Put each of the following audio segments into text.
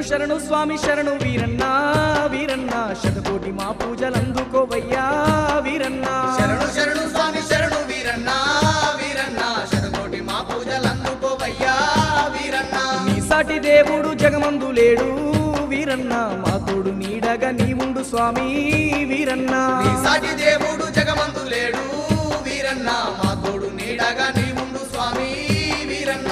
శరణు స్వామి శరణు వీరన్న వీరన్న శతకోటి మా పూజలందుకోవయ్యా వీరన్న శరణు శరణు స్వామి శరణు వీరన్న వీరన్న శతకోటి మా పూజలందుకోవయ్యా వీరన్న నీ సాటి దేవుడు జగమందు లేడు వీరన్న మా తోడు నీడగా నీ ఉండు స్వామి వీరన్న నీ సాటి దేవుడు జగమందు లేడు వీరన్న మా తోడు నీడగా నీ ముందు స్వామి వీరన్న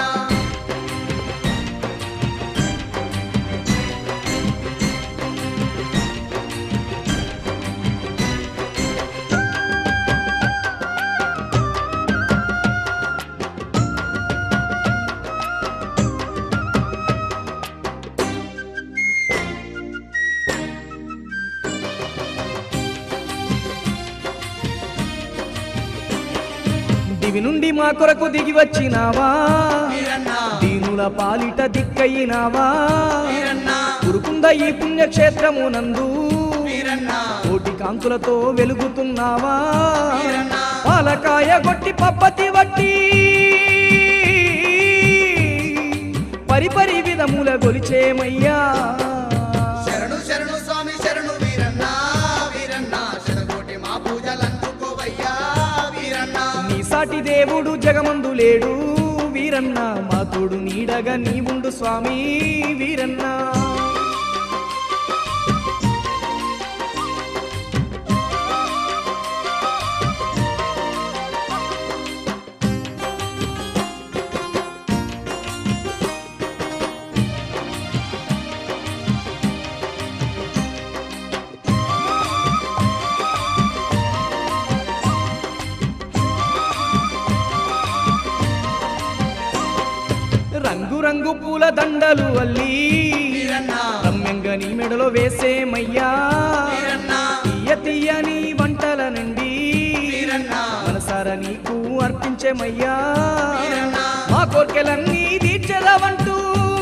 దివి నుండి మా కొరకు దిగి వచ్చినావా వీరన్న దీనుల పాలిట దిక్కయినావా వీరన్న కురుకుంద ఈ పుణ్యక్షేత్రము నందు వీరన్న కోటి కాంతులతో వెలుగుతున్నావా వీరన్న పాలకాయ గొట్టి పప్పతి వట్టి పరిపరి విధముల గొలిచేమయ్యా శరణు శరణు స్వామి శరణు వీరన్న వీరన్న శతకోటి మా పూజలందుకోవయ్యా వీరన్న నీ సాటి దేవుడు జగమందు లేడు వీరన్న మా తోడు నీడగా నీ ఉండు స్వామి వీరన్న రంగు రంగు పూల దండలు అల్లి వీరన్న రమ్యంగా నీ మెడలో వేసేమయ్యా వీరన్న తీయ తీయని వంటల నుండి వీరన్న మనసార నీకు అర్పించేమయ్యా వీరన్న మా కోర్కెలన్నీ తీర్చదవంటూ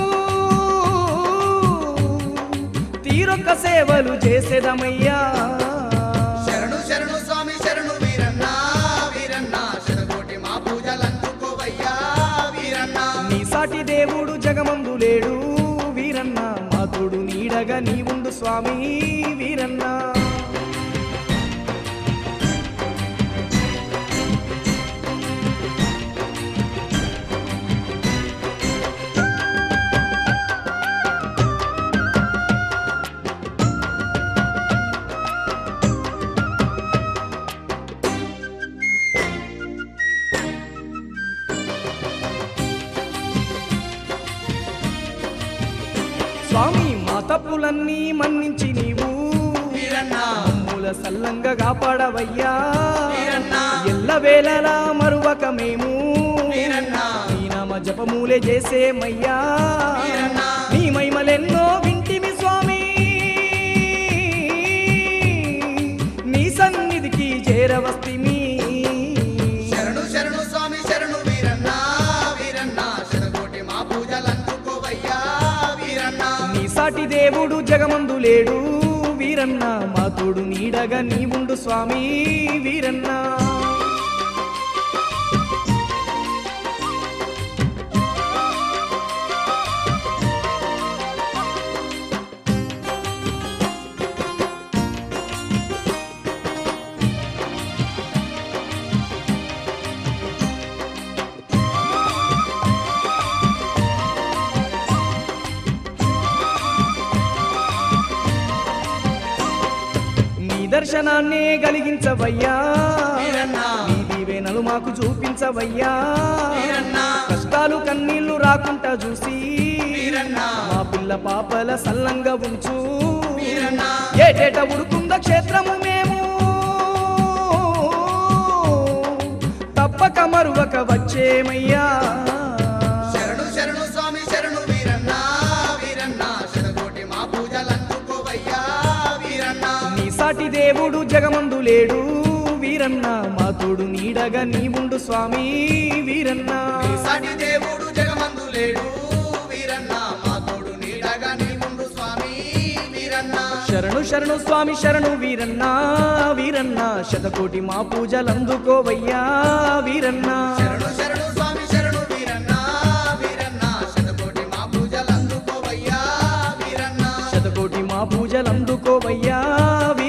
తీరొక్క సేవలు చేసేదమయ్యా శరణు శరణు స్వామి శరణు వీరన్న వీరన్న శతకోటి మా పూజలందుకోవయ్యా వీరన్న నీ సాటి దేవుడు జగమందు లేడు వీరన్న మా తోడు నీడగా నీ ఉండు స్వామి వీరన్న స్వామి మా తప్పులన్నీ మన్నించి నీవు వీరన్న మూల సల్లంగా కాపాడవయ్యా వీరన్న ఎల్లవేళలా మరువక మేము వీరన్న నీ నామ జపమూలే చేసేమయ్యా వీరన్న నీ మహిమలెన్నో వింటివి స్వామి నీ సన్నిధికి చేరవస్తిమి శరణు శరణు స్వామి శరణు వీరన్న వీరన్న శతకోటి మా పూజలందుకోవయ్యా వీరన్న నీ సాటి దేవుడు జగమందు లేడు వీరన్న మా తోడు నీడగా నీ ఉండు స్వామి వీరన్న నీ దర్శనాన్నే కలిగించవయ్యా వీరన్న నీ దీవెనలు మాకు చూపించవయ్యా వీరన్న కష్టాలు కన్నీళ్లు రాకుండా చూసి వీరన్న మా పిల్ల పాపల సల్లంగా ఉంచు వీరన్న ఏటేట ఉడుకుంద క్షేత్రము మేము తప్పక మరువక వచ్చేమయ్యా శరణు శరణు స్వామి శరణు వీరన్న వీరన్న శతకోటి మా పూజలందుకోవయ్యా వీరన్న నీ సాటి దేవుడు జగమందు లేడు వీరన్న మా తోడు నీడగా నీ ఉండు స్వామి వీరన్న నీ సాటి దేవుడు జగమందు లేడు వీరన్న మా తోడు నీడగా నీ ముందు స్వామి వీరన్న శరణు శరణు స్వామి శరణు వీరన్న వీరన్న శతకోటి మా పూజలందుకోవయ్యా వీరన్న శరణు శరణు స్వామి శరణు వీరన్న వీరన్న శతకోటి మా పూజలందుకోవయ్యా వీరన్న పూజలందుకోవయ్యా